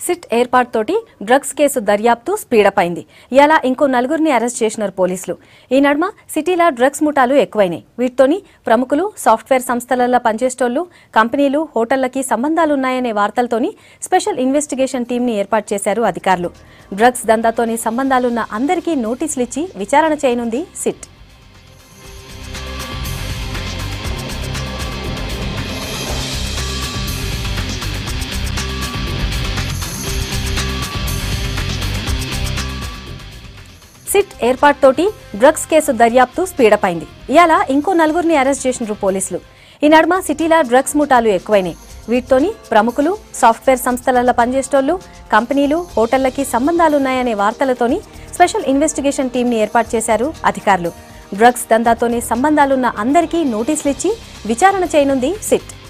SIT ఏర్పాటుతోటి drugs case దర్యాప్తు speed up అయింది ఇలా ఇంకో నలుగురిని అరెస్ట్ చేసినారు పోలీసులు ఈ నడుమ సిటీలో డ్రగ్స్ ముఠాలు ఎక్కువైనాయి వీటితోని ప్రముఖులు సాఫ్ట్వేర్ సంస్థలలో పనిచేసేటోళ్లు కంపెనీలు హోటళ్లకి సంబంధాలున్నాయనే వార్తలతోని స్పెషల్ ఇన్వెస్టిగేషన్ టీంని ఏర్పాటు చేశారు అధికారులు డ్రగ్స్ దందాతోని సంబంధాలున్న అందరికీ నోటీసులు ఇచ్చి విచారణ చేయనుంది సిట్ సిట్ ఏర్పాటుతోటి డ్రగ్స్ కేసు దర్యాప్తు స్పీడప్ అయింది ఇవాళ ఇంకో నలుగురిని అరెస్ట్ చేసినారు పోలీసులు ఈ నడుమ సిటీలో డ్రగ్స్ ముఠాలు ఎక్కువైనాయి వీటితోని ప్రముఖులు సాఫ్ట్వేర్ సంస్థలలో పనిచేసేటోళ్లు కంపెనీలు హోటళ్లకి సంబంధాలున్నాయనే వార్తలతోని స్పెషల్ ఇన్వెస్టిగేషన్ టీంని ఏర్పాటు చేశారు అధికారులు డ్రగ్స్ దందాతోని సంబంధాలున్న అందరికీ నోటీసులు ఇచ్చి విచారణ చేయనుంది సిట్